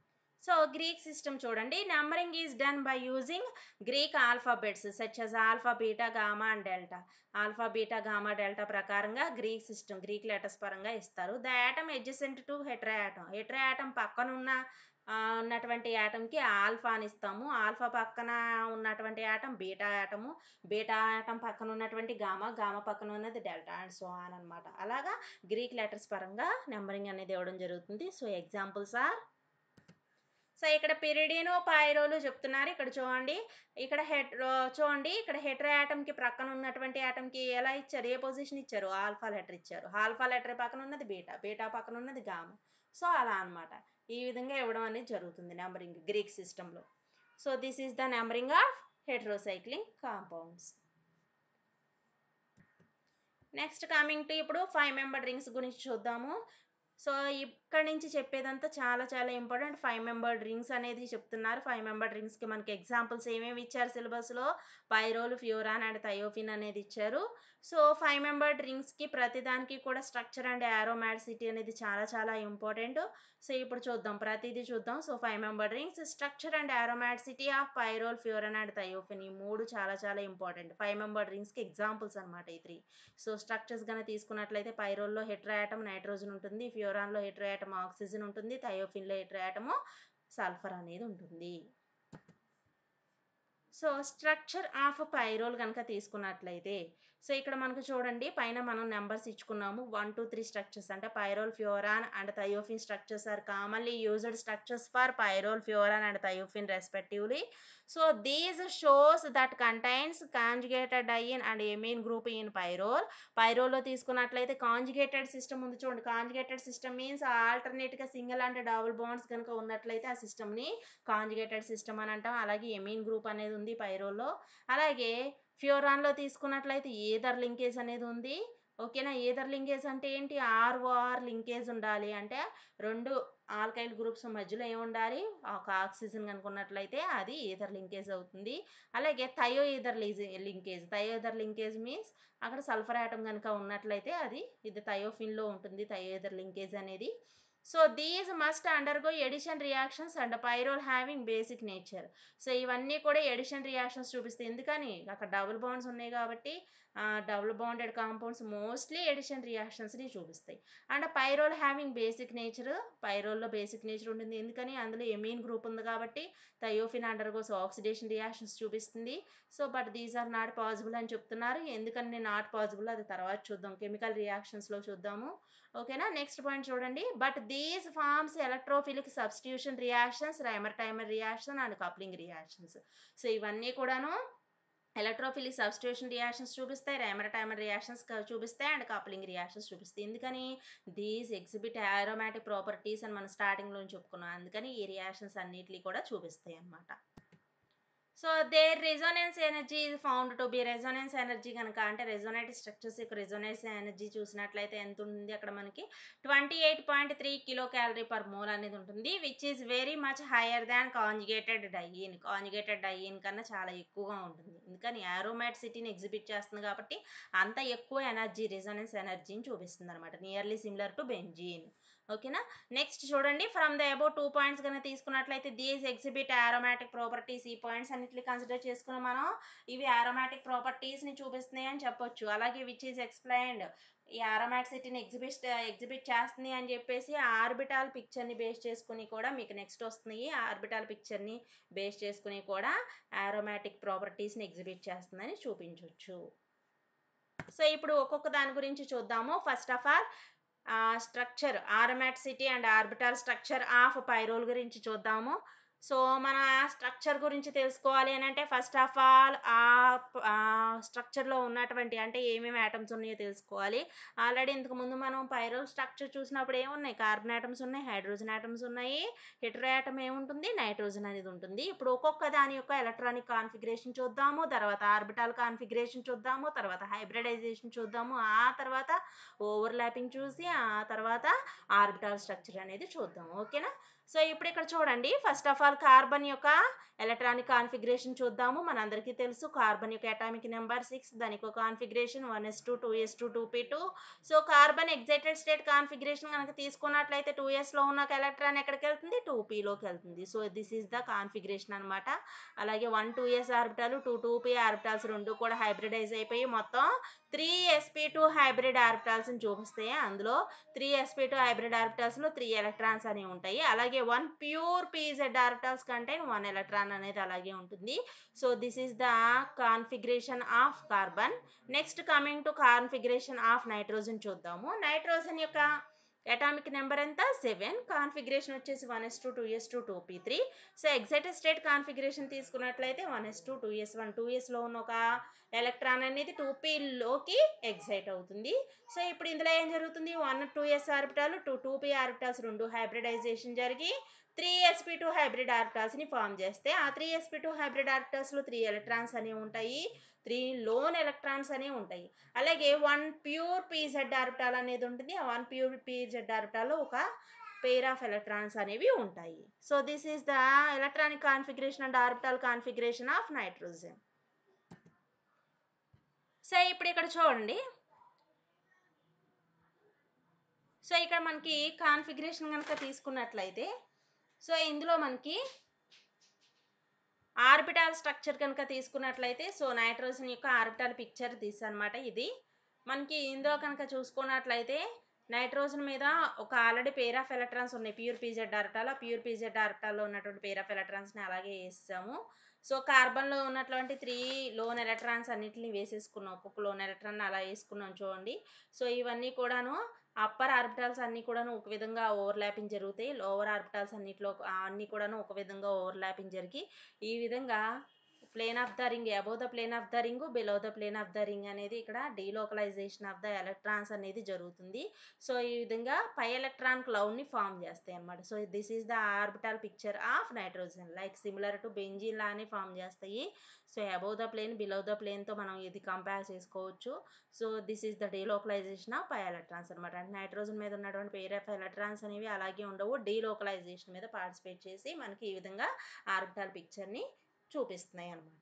so Greek system చూడండి numbering is done by using Greek alphabets such as alpha beta gamma and delta alpha beta gamma delta ప్రకారంగా Greek system Greek letters పరంగా ఇస్తారు the atom adjacent to hetero atom hetero atom పక్కనున్న ఆ, ఉన్నటువంటి యాటమ్కి alpha అని ఇస్తాము alpha పక్కన ఉన్నటువంటి atom beta atom beta atom పక్కన ఉన్నటువంటి గామా గామా పక్కన ఉన్నది డెల్టా అండ్ సో ఆన్ అనమాట అలాగా గ్రీక్ లెటర్స్ పరంగా నెంబరింగ్ అనేది ఇవ్వడం జరుగుతుంది సో ఎగ్జాంపుల్స్ ఆర్ సో ఇక్కడ పిరిడినో పైరోలు చెప్తున్నారు ఇక్కడ చూడండి ఇక్కడ హెడ్ చూడండి ఇక్కడ హెట్రో కి ప్రక్కన ఉన్నటువంటి కి ఎలా ఇచ్చారు ఏ పొజిషన్ ఇచ్చారు ఆల్ఫా లెటర్ ఇచ్చారు ఆల్ఫా లెటర్ పక్కన ఉన్నది బీటా బీటా పక్కన ఉన్నది గామా సో అలా అన్నమాట ఈ విధంగా ఇవ్వడం అనేది జరుగుతుంది నెంబరింగ్ గ్రీక్ సిస్టంలో so this is the numbering of heterocyclic compounds next coming to ఇప్పుడు ఫైవ్ మెంబర్ రింగ్స్ గురించి చూద్దాము సో ఇక్కడ నుంచి చెప్పేదంతా చాలా చాలా ఇంపార్టెంట్ ఫైవ్ మెంబర్ రింగ్స్ అనేది చెప్తున్నారు ఫైవ్ మెంబర్ రింగ్స్కి మనకి ఎగ్జాంపుల్స్ ఏమేమి ఇచ్చారు సిలబస్లో పైరోల్ ఫ్యూరాన్ అండ్ థయోఫిన్ అనేది ఇచ్చారు సో ఫైవ్ మెంబర్ రింగ్స్కి ప్రతిదానికి కూడా స్ట్రక్చర్ అండ్ ఆరోమాటిసిటీ అనేది చాలా చాలా ఇంపార్టెంట్ సో ఇప్పుడు చూద్దాం ప్రతిదీ చూద్దాం so five member rings structure and aromaticity of pyrrole furan and thiophene ఈ మూడు చాలా చాలా ఇంపార్టెంట్ ఫైవ్ మెంబర్ రింగ్స్కి ఎగ్జాంపుల్స్ అనమాట ఈ త్రీ సో స్ట్రక్చర్స్ కనుక తీసుకున్నట్లయితే పైరోల్లో హెట్రాటమ్ నైట్రోజన్ ఉంటుంది ఫ్యూరాన్లో హెట్రాటమ్ ఆక్సిజన్ ఉంటుంది థయోఫిన్లో హెట్రాటమ్ సల్ఫర్ అనేది ఉంటుంది సో స్ట్రక్చర్ ఆఫ్ పైరోల్ కనుక తీసుకున్నట్లయితే సో ఇక్కడ మనకు చూడండి పైన మనం నెంబర్స్ ఇచ్చుకున్నాము వన్ టూ త్రీ స్ట్రక్చర్స్ అంటే pyrrole furan and thiophene structures are commonly used structures for pyrrole furan and thiophene respectively so these shows that contains conjugated diene and amine group in pyrrole పైరోల్లో తీసుకున్నట్లయితే conjugated system ఉంది చూడండి conjugated system means ఆల్టర్నేట్గా single and double bonds కనుక ఉన్నట్లయితే ఆ సిస్టమ్ని conjugated system అని అంటాం అలాగే ఎమీన్ గ్రూప్ అనేది ఉంది పైరోల్లో అలాగే ఫ్యూరాన్లో తీసుకున్నట్లయితే ఏదర్ లింకేజ్ అనేది ఉంది ఓకేనా ఏదర్ లింకేజ్ అంటే ఏంటి ఆర్ఓఆర్ లింకేజ్ ఉండాలి అంటే రెండు ఆల్కైల్ గ్రూప్స్ మధ్యలో ఏమి ఉండాలి ఒక ఆక్సిజన్ కనుకున్నట్లయితే అది ఈథర్ లింకేజ్ అవుతుంది అలాగే thio ether linkage thio ether linkage means అక్కడ సల్ఫర్ ఆటం కనుక ఉన్నట్లయితే అది ఇది థయోఫిన్లో ఉంటుంది థయో ఈథర్ లింకేజ్ అనేది so these must undergo addition reactions and pyrrole having basic nature so ఇవన్నీ కూడా ఎడిషన్ రియాక్షన్స్ చూపిస్తాయి ఎందుకని అక్కడ డబుల్ బాండ్స్ ఉన్నాయి కాబట్టి double bonded compounds mostly addition రియాక్షన్స్ని చూపిస్తాయి and pyrrole having basic nature పైరోల్లో బేసిక్ నేచర్ ఉంటుంది ఎందుకని అందులో ఎమీన్ గ్రూప్ ఉంది కాబట్టి థయోఫిన్ అండర్గోస్ ఆక్సిడేషన్ రియాక్షన్స్ చూపిస్తుంది so but these are not possible అని చెప్తున్నారు ఎందుకని నాట్ పాసిబుల్ అది తర్వాత చూద్దాం కెమికల్ రియాక్షన్స్లో చూద్దాము ఓకేనా నెక్స్ట్ పాయింట్ చూడండి but these forms electrophilic substitution reactions Reimer Tiemann reaction and coupling reactions so ఇవన్నీ కూడాను ఎలక్ట్రోఫిలిక్ సబ్స్టిట్యూషన్ రియాక్షన్స్ చూపిస్తాయి రైమర్ టైమర్ రియాక్షన్స్ చూపిస్తాయి అండ్ కప్లింగ్ రియాక్షన్స్ చూపిస్తాయి ఎందుకని దీస్ ఎగ్జిబిట్ ఆరోమాటిక్ ప్రాపర్టీస్ అని మనం స్టార్టింగ్లో చెప్పుకున్నాం అందుకని ఈ రియాక్షన్స్ అన్నిటిని కూడా చూపిస్తాయి అన్నమాట so there resonance energy is found to be resonance energy కనుక అంటే రెజోనేట్ స్ట్రక్చర్స్ యొక్క రెజోనెన్స్ ఎనర్జీ చూసినట్లయితే ఎంత ఉంటుంది అక్కడ మనకి twenty eight point three kilo calorie per mole అనేది ఉంటుంది which is very much higher than conjugated diene conjugated diene కన్నా చాలా ఎక్కువగా ఉంటుంది ఎందుకని ఆరోమాట్ సిటీని ఎగ్జిబిట్ చేస్తుంది కాబట్టి అంత ఎక్కువ ఎనర్జీ రెజోనెన్స్ ఎనర్జీని చూపిస్తుంది అనమాట నియర్లీ సిమిలర్ టు బెంజీన్ ఓకేనా నెక్స్ట్ చూడండి from the about two points కనుక తీసుకున్నట్లయితే దీస్ ఎగ్జిబిట్ ఆరోమాటిక్ ప్రాపర్టీస్ ఈ పాయింట్స్ అన్నిటిని కన్సిడర్ చేసుకుని మనం ఇవి ఆరోమాటిక్ ప్రాపర్టీస్ని చూపిస్తున్నాయి అని చెప్పొచ్చు అలాగే విచ్ ఈజ్ ఎక్స్ప్లెయిన్డ్ ఈ ఆరోమాటిసిటీని ఎగ్జిబిట్ ఎగ్జిబిట్ చేస్తుంది అని చెప్పేసి ఆర్బిటాల్ పిక్చర్ని బేస్ చేసుకుని కూడా మీకు నెక్స్ట్ వస్తుంది ఆర్బిటాల్ పిక్చర్ని బేస్ చేసుకుని కూడా ఆరోమాటిక్ ప్రాపర్టీస్ని ఎగ్జిబిట్ చేస్తుందని చూపించవచ్చు సో ఇప్పుడు ఒక్కొక్క దాని గురించి చూద్దాము first of all structure aromaticity and orbital structure of pyrrole గురించి చూద్దాము సో మన స్ట్రక్చర్ గురించి తెలుసుకోవాలి అని అంటే ఫస్ట్ ఆఫ్ ఆల్ ఆ స్ట్రక్చర్లో ఉన్నటువంటి అంటే ఏమేమి ఆటమ్స్ ఉన్నాయో తెలుసుకోవాలి ఆల్రెడీ ఇంతకు ముందు మనం పైరోల్ స్ట్రక్చర్ చూసినప్పుడు ఏమున్నాయి కార్బన్ ఆటమ్స్ ఉన్నాయి హైడ్రోజన్ ఆటమ్స్ ఉన్నాయి హెట్రో ఆటమ్ ఏముంటుంది నైట్రోజన్ అనేది ఉంటుంది ఇప్పుడు ఒక్కొక్క దాని యొక్క ఎలక్ట్రానిక్ కాన్ఫిగరేషన్ చూద్దాము తర్వాత ఆర్బిటాల్ కాన్ఫిగరేషన్ చూద్దాము తర్వాత హైబ్రిడైజేషన్ చూద్దాము ఆ తర్వాత ఓవర్లాపింగ్ చూసి ఆ తర్వాత ఆర్బిటాల్ స్ట్రక్చర్ అనేది చూద్దాం ఓకేనా సో ఇప్పుడు ఇక్కడ చూడండి ఫస్ట్ ఆఫ్ ఆల్ కార్బన్ యొక్క ఎలక్ట్రానిక్ కాన్ఫిగరేషన్ చూద్దాము మనందరికీ తెలుసు కార్బన్ యొక్క అటామిక్ నెంబర్ సిక్స్ దానికి ఒక configuration one s two two s two two p two so carbon excited state configuration కనుక తీసుకున్నట్లయితే టూ ఎస్లో ఉన్న ఒక ఎలక్ట్రాన్ ఎక్కడికి వెళ్తుంది టూ పీలోకి వెళ్తుంది so this is the configuration అనమాట అలాగే one two s orbital two two p orbitals రెండు కూడా హైబ్రిడైజ్ అయిపోయి మొత్తం త్రీ ఎస్పీ టూ హైబ్రిడ్ ఆర్బిటాల్స్ని చూపిస్తాయి అందులో త్రీ ఎస్పీ టూ హైబ్రిడ్ ఆర్బిటాల్స్లో త్రీ ఎలక్ట్రాన్స్ అనేవి ఉంటాయి అలాగే వన్ ప్యూర్ పీజెడ్ ఆర్బిటాల్స్ కంటే వన్ ఎలక్ట్రాన్ అనేది అలాగే ఉంటుంది so this is the configuration of carbon next coming to configuration of nitrogen చూద్దాము నైట్రోజన్ యొక్క అటామిక్ నెంబర్ ఎంత సెవెన్ కాన్ఫిగరేషన్ వచ్చేసి one s two two s two two p three so excited state configuration తీసుకున్నట్లయితే one s two two s one two ఎస్లో ఉన్న ఒక electron అనేది two పీలోకి ఎగ్జైట్ అవుతుంది సో ఇప్పుడు ఇందులో ఏం జరుగుతుంది one two s orbital two two p orbitals రెండు హైబ్రిడైజేషన్ జరిగి త్రీ ఎస్పీ టూ హైబ్రిడ్ ఆర్బిటాల్స్ని ఫామ్ చేస్తే ఆ త్రీ ఎస్పీ టూ హైబ్రిడ్ ఆర్బిటాల్స్లో త్రీ ఎలక్ట్రాన్స్ అనేవి ఉంటాయి త్రీ లోన్ ఎలక్ట్రాన్స్ అనేవి ఉంటాయి అలాగే వన్ ప్యూర్ పీజెడ్ ఆర్బిటాల్ అనేది ఉంటుంది ఆ వన్ ప్యూర్ పీజెడ్ ఆర్బిటాల్లో ఒక పేర్ ఆఫ్ ఎలక్ట్రాన్స్ అనేవి ఉంటాయి so this is the electronic configuration and orbital configuration of nitrogen so ఇప్పుడు ఇక్కడ చూడండి సో ఇక్కడ మనకి కాన్ఫిగరేషన్ కనుక తీసుకున్నట్లయితే సో ఇందులో మనకి ఆర్బిటాల్ స్ట్రక్చర్ కనుక తీసుకున్నట్లయితే సో నైట్రోజన్ యొక్క ఆర్బిటాల్ పిక్చర్ తీసనమాట ఇది మనకి ఇందులో కనుక చూసుకున్నట్లయితే నైట్రోజన్ మీద ఒక ఆల్రెడీ పేర్ ఆఫ్ ఎలక్ట్రాన్స్ ఉన్నాయి ప్యూర్ పీజెడ్ ఆర్బిటాల్ ఆ ప్యూర్ పీజెడ్ ఆర్బిటాల్లో ఉన్నటువంటి పేర్ ఆఫ్ ఎలక్ట్రాన్స్ని అలాగే వేసాము సో కార్బన్లో ఉన్నటువంటి త్రీ లోన్ ఎలక్ట్రాన్స్ అన్నిటిని వేసేసుకున్నాం ఒక్కొక్క లోన్ ఎలక్ట్రాన్ అలా వేసుకున్నాం చూడండి సో ఇవన్నీ కూడాను అప్పర్ ఆర్బిటాల్స్ అన్నీ కూడాను ఒక విధంగా ఓవర్లాపింగ్ జరుగుతాయి లోవర్ ఆర్బిటాల్స్ అన్నిట్లో అన్నీ కూడాను ఒక విధంగా ఓవర్లాపింగ్ జరిగి ఈ విధంగా plane of the ring above the plane of the ring below the plane of the ring అనేది ఇక్కడ డీలోకలైజేషన్ ఆఫ్ ద ఎలక్ట్రాన్స్ అనేది జరుగుతుంది సో ఈ విధంగా పై ఎలక్ట్రాన్ క్లౌడ్ని ఫామ్ చేస్తాయి అన్నమాట so this is the orbital picture of nitrogen like similar to benzene లానే form చేస్తాయి so above the plane below the ప్లేన్తో మనం ఇది కంపేర్ చేసుకోవచ్చు so this is the delocalisation of pi electrons అనమాట అంటే నైట్రోజన్ మీద ఉన్నటువంటి పేర్ ఆఫ్ ఎలక్ట్రాన్స్ అనేవి అలాగే ఉండవు డీలోకలైజేషన్ మీద పార్టిసిపేట్ చేసి మనకి ఈ విధంగా ఆర్బిటాల్ పిక్చర్ని చూపిస్తున్నాయి అనమాట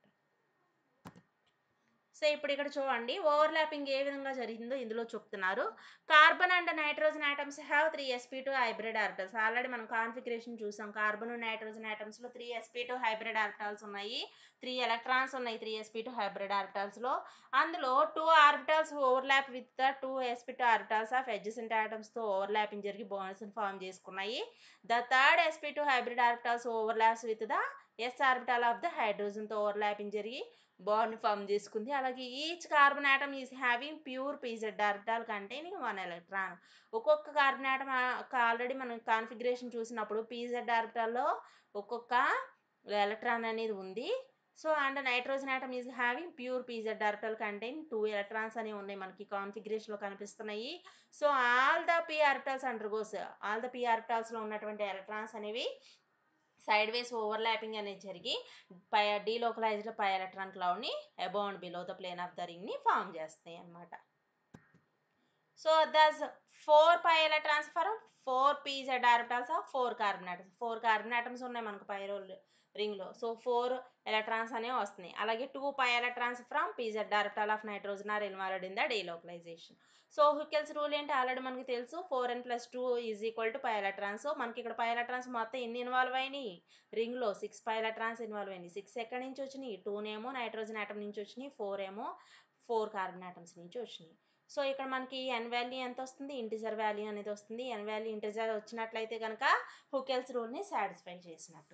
సో ఇప్పుడు ఇక్కడ చూడండి ఓవర్లాపింగ్ ఏ విధంగా జరిగిందో ఇందులో చెప్తున్నారు carbon and nitrogen atoms have three sp two hybrid orbitals already మనం కాన్ఫిగరేషన్ చూసాం కార్బన్ నైట్రోజన్ ఆటమ్స్లో three sp two hybrid orbitals ఉన్నాయి త్రీ ఎలక్ట్రాన్స్ ఉన్నాయి త్రీ ఎస్పీ టూ హైబ్రిడ్ ఆర్బిటల్స్లో అందులో two orbitals overlap with the two sp two orbitals of adjacent ఆటమ్స్తో overlapping జరిగి బోనస్ని ఫామ్ చేసుకున్నాయి the third sp two hybrid orbitals overlaps with the s orbital of the హైడ్రోజన్తో overlapping జరిగి bond form చేసుకుంది అలాగే each carbon atom is having pure pz orbital containing one electron ఒక్కొక్క carbon atom already మనం configuration చూసినప్పుడు pz ఆర్బిటాల్లో ఒక్కొక్క electron అనేది ఉంది so and nitrogen atom is having pure pz orbital contain two electrons అనేవి ఉన్నాయి మనకి కాన్ఫిగరేషన్లో కనిపిస్తున్నాయి so all the p orbitals undergoes all the p ఆర్బిటల్స్లో ఉన్నటువంటి ఎలక్ట్రాన్స్ అనేవి సైడ్ వేస్ ఓవర్లాపింగ్ అనేది జరిగి పై డీలోకలైజ్డ్ పై ఎలక్ట్రాన్ క్లౌడ్ని above and below the plane of the రింగ్ని ఫామ్ చేస్తాయి అన్నమాట so thus four pi electrons for four pz orbitals of four carbon atoms four carbon atoms ఉన్నాయి మనకు pyrrole రింగ్లో so four electrons అనేవి వస్తున్నాయి అలాగే two pi electrons from pz orbital of nitrogen are involved in the delocalisation so Huckel's rule ఏంటి already మనకి తెలుసు four n plus two is equal to pi electrons so మనకి ఇక్కడ pi electrons మొత్తం ఎన్ని ఇన్వాల్వ్ అయినాయి రింగ్లో సిక్స్ పై ఎలక్ట్రాన్స్ ఇన్వాల్వ్ అయినాయి సిక్స్ ఎక్కడి నుంచి వచ్చినాయి టూనేమో నైట్రోజన్ ఆటమ్ నుంచి వచ్చినాయి ఫోర్ ఏమో ఫోర్ కార్బన్ ఆటమ్స్ నుంచి వచ్చినాయి సో ఇక్కడ మనకి ఎన్ వాల్యూ ఎంత వస్తుంది ఇంటిజర్ వాల్యూ అనేది వస్తుంది ఎన్ వాల్యూ ఇంటిజర్ వచ్చినట్లయితే కనుక హుకెల్స్ రూల్ని సాటిస్ఫై చేసినట్టు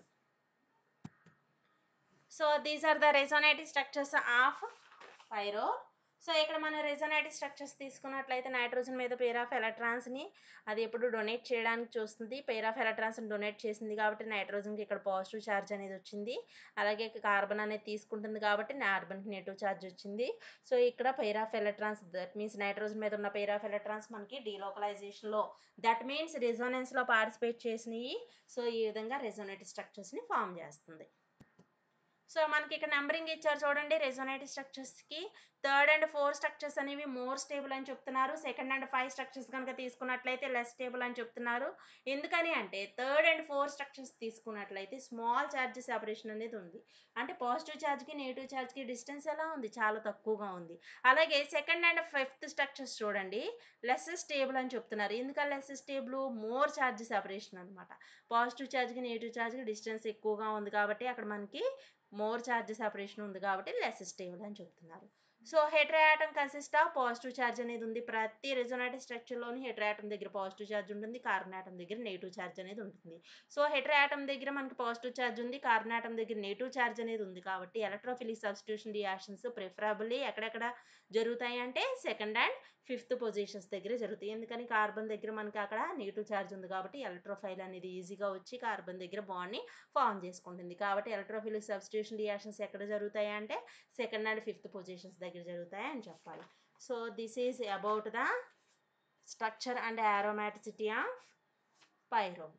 so these are the resonative structures of pyrrole so ఇక్కడ మన రెజోనేటివ్ స్ట్రక్చర్స్ తీసుకున్నట్లయితే నైట్రోజన్ మీద పేర్ ఆఫ్ ఎలక్ట్రాన్స్ని అది ఎప్పుడు డొనేట్ చేయడానికి చూస్తుంది పేర్ ఆఫ్ ఎలక్ట్రాన్స్ని డొనేట్ చేసింది కాబట్టి నైట్రోజన్కి ఇక్కడ పాజిటివ్ ఛార్జ్ అనేది వచ్చింది అలాగే కార్బన్ అనేది తీసుకుంటుంది కాబట్టి కార్బన్కి నెగిటివ్ ఛార్జ్ వచ్చింది సో ఇక్కడ pair of electrons that means nitrogen మీద ఉన్న పేర్ ఆఫ్ ఎలక్ట్రాన్స్ మనకి డీలోకలైజేషన్లో దట్ మీన్స్ రెజోనెన్స్లో పార్టిసిపేట్ చేసినాయి సో ఈ విధంగా రెజోనేటివ్ స్ట్రక్చర్స్ని ఫామ్ చేస్తుంది సో మనకి ఇక్కడ నెంబరింగ్ ఇచ్చారు చూడండి రెజోనేటివ్ స్ట్రక్చర్స్కి థర్డ్ అండ్ ఫోర్ స్ట్రక్చర్స్ అనేవి మోర్ స్టేబుల్ అని చెప్తున్నారు సెకండ్ అండ్ ఫైవ్ స్ట్రక్చర్స్ కనుక తీసుకున్నట్లయితే లెస్ స్టేబుల్ అని చెప్తున్నారు ఎందుకని అంటే థర్డ్ అండ్ ఫోర్ స్ట్రక్చర్స్ తీసుకున్నట్లయితే స్మాల్ ఛార్జ్ సెపరేషన్ అనేది ఉంది అంటే పాజిటివ్ ఛార్జ్కి నెగిటివ్ ఛార్జ్కి డిస్టెన్స్ ఎలా ఉంది చాలా తక్కువగా ఉంది అలాగే సెకండ్ అండ్ ఫిఫ్త్ స్ట్రక్చర్స్ చూడండి లెస్ స్టేబుల్ అని చెప్తున్నారు ఎందుకని less stable more charge separation అనమాట పాజిటివ్ ఛార్జ్కి నెగిటివ్ ఛార్జ్కి డిస్టెన్స్ ఎక్కువగా ఉంది కాబట్టి అక్కడ మనకి మోర్ ఛార్జ్ సెపరేషన్ ఉంది కాబట్టి లెస్ స్టేబుల్ అని చెప్తున్నారు so heteroatom consist of positive charge అనేది ఉంది ప్రతి రెజోనేటివ్ స్ట్రక్చర్లోని హెట్రాటమ్ దగ్గర పాజిటివ్ ఛార్జ్ ఉంటుంది కార్బన్ ఆటమ్ దగ్గర నెగిటివ్ ఛార్జ్ అనేది ఉంటుంది సో హెట్రాటమ్ దగ్గర మనకి పాజిటివ్ ఛార్జ్ ఉంది కార్బన్ ఆటమ్ దగ్గర నెగిటివ్ ఛార్జ్ అనేది ఉంది కాబట్టి ఎలక్ట్రోఫిలిక్ సబ్స్టిట్యూషన్ రియాక్షన్స్ ప్రిఫరబుల్లీ ఎక్కడెక్కడ జరుగుతాయి అంటే సెకండ్ అండ్ ఫిఫ్త్ పొజిషన్స్ దగ్గర జరుగుతాయి ఎందుకని కార్బన్ దగ్గర మనకి అక్కడ నెగిటివ్ ఛార్జ్ ఉంది కాబట్టి ఎలక్ట్రోఫైల్ అనేది ఈజీగా వచ్చి కార్బన్ దగ్గర బాండ్ని ఫామ్ చేసుకుంటుంది కాబట్టి ఎలక్ట్రోఫిలిక్ సబ్స్టిట్యూషన్ రియాక్షన్స్ ఎక్కడ జరుగుతాయి అంటే సెకండ్ అండ్ ఫిఫ్త్ పొజిషన్స్ దగ్గర జరుగుతాయి అని చెప్పాలి so this is about the structure and aromaticity of pyrrole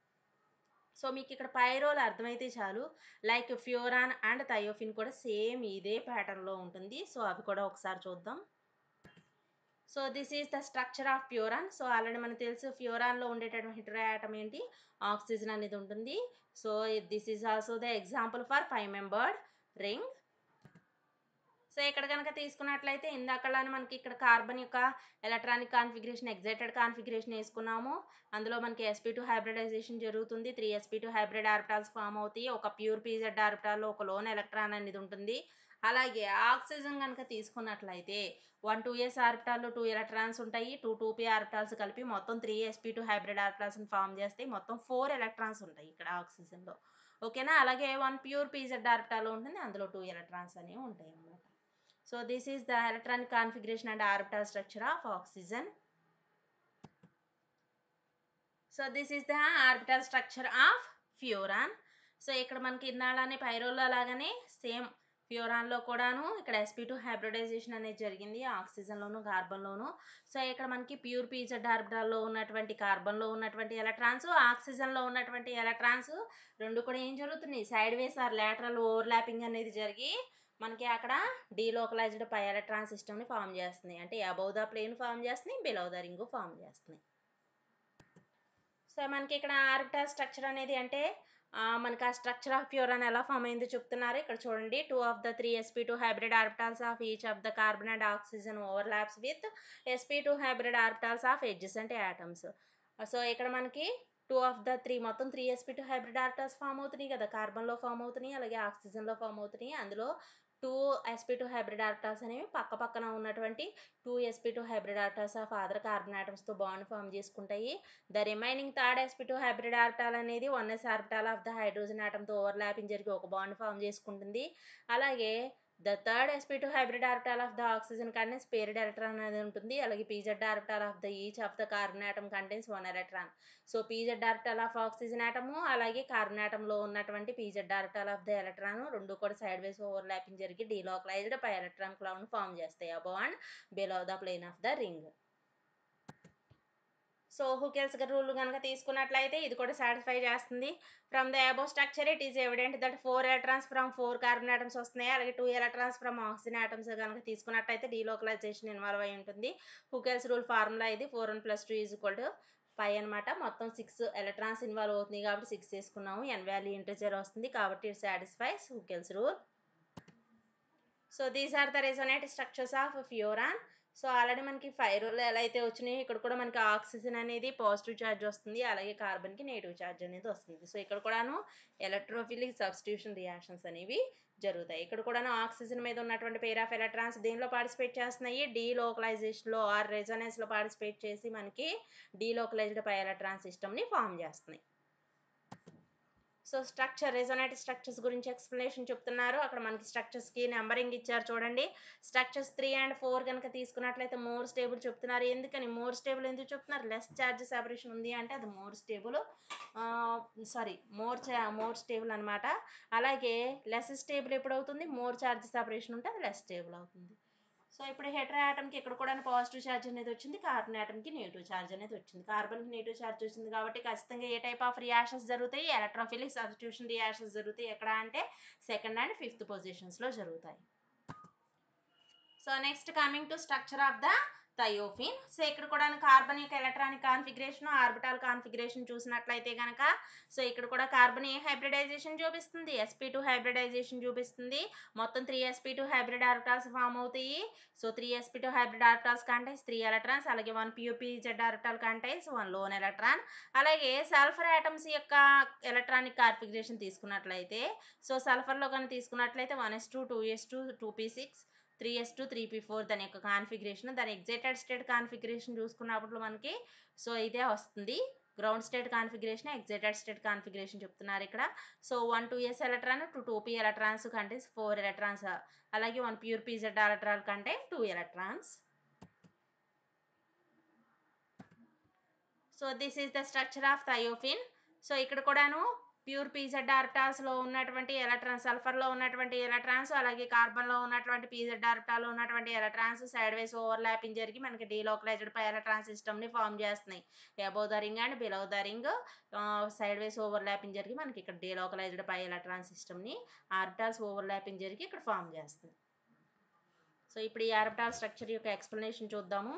so మీకు ఇక్కడ పైరోల్ అర్థమైతే చాలు లైక్ ఫ్యూరాన్ అండ్ థయోఫిన్ కూడా సేమ్ ఇదే ప్యాటర్న్లో ఉంటుంది సో అవి కూడా ఒకసారి చూద్దాం so this is the structure of furan so already మనకు తెలుసు ఫ్యూరాన్లో ఉండేటటువంటి హైడ్రోయాటమ్ ఏంటి ఆక్సిజన్ అనేది ఉంటుంది so this is also the example for five membered ring so ఇక్కడ కనుక తీసుకున్నట్లయితే ఇందాకలానే మనకి ఇక్కడ కార్బన్ యొక్క ఎలక్ట్రానిక్ కాన్ఫిగరేషన్ ఎగ్జైటెడ్ కాన్ఫిగరేషన్ వేసుకున్నాము అందులో మనకి ఎస్పీ టూ హైబ్రిడైజేషన్ జరుగుతుంది three sp two hybrid orbitals form అవుతాయి ఒక ప్యూర్ పీజెడ్ ఆర్బిటాల్లో ఒక లోన్ ఎలక్ట్రాన్ అనేది ఉంటుంది అలాగే ఆక్సిజన్ కనుక తీసుకున్నట్లయితే వన్ టూ ఎస్ ఆర్బిటాల్లో టూ ఎలక్ట్రాన్స్ ఉంటాయి టూ టూ పీ ఆర్బిటాల్స్ కలిపి మొత్తం త్రీ ఎస్పీ టూ హైబ్రిడ్ ఆర్బిటాల్స్ని ఫామ్ చేస్తాయి మొత్తం ఫోర్ ఎలక్ట్రాన్స్ ఉంటాయి ఇక్కడ ఆక్సిజన్లో ఓకేనా అలాగే వన్ ప్యూర్ పీజెడ్ ఆర్బిటాల్లో ఉంటుంది అందులో టూ ఎలక్ట్రాన్స్ అనేవి ఉంటాయి అన్నమాట so this is the electronic configuration and orbital structure of oxygen so this is the orbital structure of furan so ఇక్కడ మనకి ఇన్నాళ్ళనే పైరోల్లో లాగానే సేమ్ ఫ్యూరాన్లో కూడాను ఇక్కడ ఎస్పీ టూ హైబ్రిడైజేషన్ అనేది జరిగింది ఆక్సిజన్లోను కార్బన్లోను సో ఇక్కడ మనకి ప్యూర్ పీజెడ్ ఆర్బిటాల్లో ఉన్నటువంటి కార్బన్లో ఉన్నటువంటి ఎలక్ట్రాన్స్ ఆక్సిజన్లో ఉన్నటువంటి ఎలక్ట్రాన్స్ రెండు కూడా ఏం జరుగుతున్నాయి sideways or lateral overlapping అనేది జరిగి మనకి అక్కడ డీలోకలైజ్డ్ పై ఎలక్ట్రాన్ సిస్టమ్ని ఫామ్ చేస్తుంది అంటే అబౌవ్ ద ప్లేన్ ఫామ్ చేస్తుంది బిలో ద రింగ్ ఫామ్ చేస్తుంది సో మనకి ఇక్కడ ఆర్బిటల్ స్ట్రక్చర్ అనేది అంటే మనకి ఆ స్ట్రక్చర్ ఆఫ్ ప్యూరాన్ ఎలా ఫామ్ అయిందో చెప్తున్నారు ఇక్కడ చూడండి two of the three sp two hybrid orbitals of each of the carbon and oxygen overlaps with sp two hybrid orbitals of adjacent atoms so ఇక్కడ మనకి టూ ఆఫ్ ద త్రీ మొత్తం three sp two hybrid orbitals form అవుతున్నాయి కదా కార్బన్లో form అవుతున్నాయి అలాగే ఆక్సిజన్లో form అవుతున్నాయి అందులో two sp two hybrid orbitals అనేవి పక్క పక్కన ఉన్నటువంటి two sp two hybrid orbitals of other carbon ఆటమ్స్తో బాండ్ ఫామ్ చేసుకుంటాయి the remaining third sp two hybrid orbital అనేది one s orbital of the hydrogen ఆటమ్తో ఓవర్లాపింగ్ జరిగి ఒక బాండ్ ఫామ్ చేసుకుంటుంది అలాగే the third sp two hybrid orbital of the oxygen contains paired electron అనేది ఉంటుంది అలాగే pz orbital of the each of the carbon atom contains one electron so pz orbital of oxygen atom అలాగే carbon ఆటంలో ఉన్నటువంటి pz orbital of the electron రెండు కూడా sideways overlapping జరిగి delocalised pi electron cloud form చేస్తాయి above and below the plane of the ring so Huckel's rule కనుక తీసుకున్నట్లయితే ఇది కూడా సాటిస్ఫై చేస్తుంది from the above structure it is evident that four electrons from four carbon atoms వస్తున్నాయి అలాగే two electrons from oxygen atoms కనుక తీసుకున్నట్లయితే delocalisation involve అయి ఉంటుంది హుకెల్స్ రూల్ ఫార్ములా ఇది four one plus two is equal to five అనమాట మొత్తం six electrons involve అవుతుంది కాబట్టి సిక్స్ తీసుకున్నాము ఎన్ వాల్యూ ఇంటర్జర్ వస్తుంది కాబట్టి it satisfies Huckel's rule so these are the resonate structures of furan so already మనకి five role ఎలా అయితే వచ్చినాయో ఇక్కడ కూడా మనకి ఆక్సిజన్ అనేది పాజిటివ్ ఛార్జ్ వస్తుంది అలాగే కార్బన్కి నెగిటివ్ ఛార్జ్ అనేది వస్తుంది సో ఇక్కడ కూడాను ఎలక్ట్రోఫిలిక్ సబ్స్టిట్యూషన్ రియాక్షన్స్ అనేవి జరుగుతాయి ఇక్కడ కూడాను ఆక్సిజన్ మీద ఉన్నటువంటి పేర్ ఆఫ్ ఎలక్ట్రాన్స్ దేనిలో పార్టిసిపేట్ చేస్తున్నాయి డీలోకలైజేషన్లో ఆర్ రెజోనెన్స్లో పార్టిసిపేట్ చేసి మనకి డీలోకలైజ్డ్ పై ఎలక్ట్రాన్ సిస్టమ్ని ఫామ్ చేస్తున్నాయి సో స్ట్రక్చర్ రెజోనేటివ్ స్ట్రక్చర్స్ గురించి ఎక్స్ప్లెనేషన్ చెప్తున్నారు అక్కడ మనకి స్ట్రక్చర్స్కి నెంబరింగ్ ఇచ్చారు చూడండి స్ట్రక్చర్స్ త్రీ అండ్ ఫోర్ కనుక తీసుకున్నట్లయితే మోర్ స్టేబుల్ చెప్తున్నారు ఎందుకని మోర్ స్టేబుల్ ఎందుకు చెప్తున్నారు లెస్ ఛార్జ్ సెపరేషన్ ఉంది అంటే అది more stable sorry more more stable అనమాట అలాగే లెస్ స్టేబుల్ ఎప్పుడు అవుతుంది మోర్ ఛార్జ్ సెపరేషన్ ఉంటే అది లెస్ స్టేబుల్ అవుతుంది సో ఇప్పుడు హెట్రో ఆటమ్కి ఇక్కడ కూడా పాజిటివ్ ఛార్జ్ అనేది వచ్చింది కార్బన్ ఆటమ్కి నెగిటివ్ ఛార్జ్ అనేది వచ్చింది కార్బన్కి నెగిటివ్ ఛార్జ్ వచ్చింది కాబట్టి ఖచ్చితంగా ఏ టైప్ ఆఫ్ రియాక్షన్స్ జరుగుతాయి ఎలక్ట్రోఫిలిక్ సబ్స్టిట్యూషన్ రియాక్షన్స్ జరుగుతాయి ఎక్కడ అంటే సెకండ్ అండ్ ఫిఫ్త్ పొజిషన్స్లో జరుగుతాయి so next coming to structure of the thiophene so ఇక్కడ కూడా కార్బన్ యొక్క ఎలక్ట్రానిక్ కాన్ఫిగరేషన్ ఆర్బిటాల్ కాన్ఫిగరేషన్ చూసినట్లయితే కనుక సో ఇక్కడ కూడా కార్బన్ ఏ హైబ్రిడైజేషన్ చూపిస్తుంది ఎస్పీ టూ హైబ్రిడైజేషన్ చూపిస్తుంది మొత్తం three sp two hybrid orbitals form అవుతాయి so three sp two hybrid orbitals contains three electrons అలాగే వన్ పియూపీ z orbital contains one lone electron అలాగే సల్ఫర్ ఆటమ్స్ యొక్క ఎలక్ట్రానిక్ కాన్ఫిగరేషన్ తీసుకున్నట్లయితే సో సల్ఫర్లో కానీ తీసుకున్నట్లయితే one s two two s two two p six three s two three p four దాని యొక్క కాన్ఫిగరేషన్ దాని ఎగ్జైటెడ్ స్టేట్ కాన్ఫిగరేషన్ చూసుకున్నప్పుడు మనకి సో ఇదే వస్తుంది ground state configuration excited state configuration చెప్తున్నారు ఇక్కడ so one two s electron two two p electrons కంటే ఫోర్ ఎలక్ట్రాన్స్ అలాగే వన్ ప్యూర్ పీజెడ్ ఎలక్ట్రాన్ కంటే two electrons so this is the structure of thiophene so ఇక్కడ కూడాను pure pz ఆర్టాస్లో ఉన్నటువంటి electrons సల్ఫర్లో ఉన్నటువంటి electrons అలాగే కార్బన్లో ఉన్నటువంటి పీజెడ్ ఆర్టాలో ఉన్నటువంటి ఎలక్ట్రాన్స్ సైడ్ వేస్ ఓవర్లాపింగ్ జరిగి మనకి డీలోకలైజ్డ్ పై ఎలక్ట్రాన్ సిస్టమ్ని ఫామ్ చేస్తున్నాయి above the ring and below the ring sideways overlapping జరిగి మనకి ఇక్కడ డీలోకలైజ్డ్ పై ఎలక్ట్రాన్ సిస్టమ్ని ఆర్టాల్స్ ఓవర్లాపింగ్ జరిగి ఇక్కడ ఫామ్ చేస్తుంది సో ఇప్పుడు ఈ ఆర్బిటాల్ స్ట్రక్చర్ యొక్క ఎక్స్ప్లెనేషన్ చూద్దాము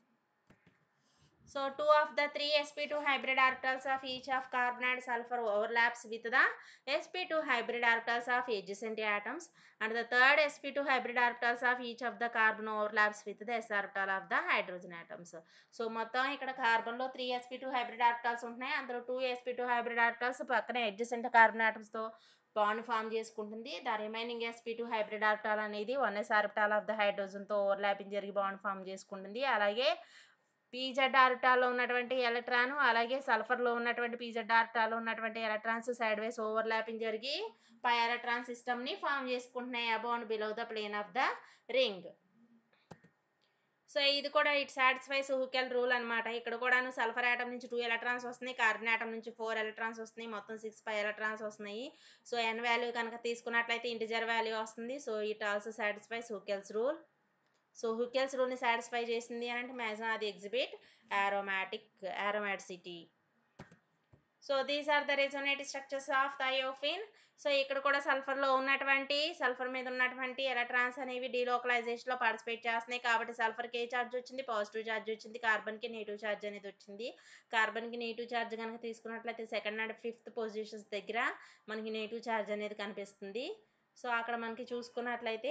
So two of the three sp2 hybrid orbitals of each of carbon and sulfur overlaps with the sp2 hybrid orbitals of adjacent atoms and the third sp2 hybrid orbitals of each of the carbon overlaps with the s orbital of the hydrogen atoms. So మొత్తం ఇక్కడ కార్బన్లో three sp two hybrid orbitals ఉంటున్నాయి అందులో two sp two hybrid orbitals పక్కనే adjacent carbon ఆటమ్స్తో bond form చేసుకుంటుంది the remaining sp two hybrid orbital అనేది one s orbital of the హైడ్రోజన్తో ఓవర్లాపింగ్ జరిగి బాండ్ ఫామ్ చేసుకుంటుంది అలాగే పీజెడ్ ఆర్టాలో ఉన్నటువంటి ఎలక్ట్రాన్ అలాగే సల్ఫర్లో ఉన్నటువంటి పీజెడ్ ఆర్టాలో ఉన్నటువంటి ఎలక్ట్రాన్స్ సైడ్ వేస్ ఓవర్లాపింగ్ జరిగి పై ఎలక్ట్రాన్ సిస్టమ్ని ఫామ్ చేసుకుంటున్నాయి abound below the plane of the ring so ఇది కూడా ఇట్ సాటిస్ఫైస్ హుకెల్ రూల్ అనమాట ఇక్కడ కూడాను సల్ఫర్ ఆటం నుంచి టూ ఎలక్ట్రాన్స్ వస్తున్నాయి కార్బన్ ఆటం నుంచి ఫోర్ ఎలక్ట్రాన్స్ వస్తున్నాయి మొత్తం సిక్స్ ఫైవ్ ఎలక్ట్రాన్స్ వస్తున్నాయి సో ఎన్ వాల్యూ కనుక తీసుకున్నట్లయితే ఇంటిజర్ వాల్యూ వస్తుంది so it also satisfies Huckel's rule so Huckel's రూల్ని సాటిస్ఫై చేసింది అని అంటే మ్యాక్సిమం అది exhibit aromatic aromaticity so these are the resonative structures of thiophene so ఇక్కడ కూడా సల్ఫర్లో ఉన్నటువంటి సల్ఫర్ మీద ఉన్నటువంటి ఎలక్ట్రాన్స్ అనేవి డీలోకలైజేషన్లో పార్టిసిపేట్ చేస్తున్నాయి కాబట్టి సల్ఫర్కి ఏ ఛార్జ్ వచ్చింది పాజిటివ్ ఛార్జ్ వచ్చింది కార్బన్కి నెగిటివ్ ఛార్జ్ అనేది వచ్చింది కార్బన్కి నెగిటివ్ ఛార్జ్ కనుక తీసుకున్నట్లయితే సెకండ్ అండ్ ఫిఫ్త్ పొజిషన్స్ దగ్గర మనకి నెగిటివ్ ఛార్జ్ అనేది కనిపిస్తుంది సో అక్కడ మనకి చూసుకున్నట్లయితే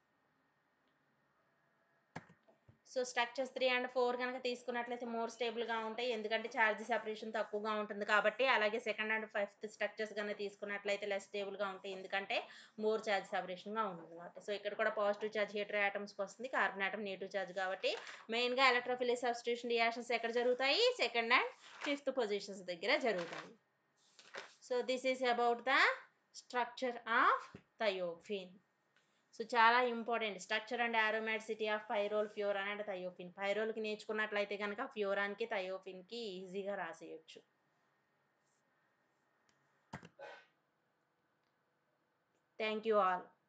so structures three and four కనుక తీసుకున్నట్లయితే మోర్ స్టేబుల్గా ఉంటాయి ఎందుకంటే ఛార్జ్ సెపరేషన్ తక్కువగా ఉంటుంది కాబట్టి అలాగే సెకండ్ అండ్ ఫిఫ్త్ స్ట్రక్చర్స్ కనుక తీసుకున్నట్లయితే లెస్ స్టేబుల్గా ఉంటాయి ఎందుకంటే మోర్ ఛార్జ్ సెపరేషన్గా ఉంటుంది కాబట్టి సో ఇక్కడ కూడా పాజిటివ్ ఛార్జ్ హీటర్ ఆటమ్స్కి వస్తుంది కార్బన్ ఆటమ్ నెగిటివ్ ఛార్జ్ కాబట్టి మెయిన్గా ఎలక్ట్రోఫిలిక్ సబ్స్టిట్యూషన్ రియాక్షన్స్ ఎక్కడ జరుగుతాయి సెకండ్ అండ్ ఫిఫ్త్ పొజిషన్స్ దగ్గర జరుగుతాయి so this is about the structure of thiophene so చాలా important structure and aromaticity of pyrrole furan and thiophene పైరోల్కి నేర్చుకున్నట్లయితే కనుక ఫ్యూరాన్కి థయోఫిన్కి ఈజీగా రాసేయచ్చు థ్యాంక్ యూ ఆల్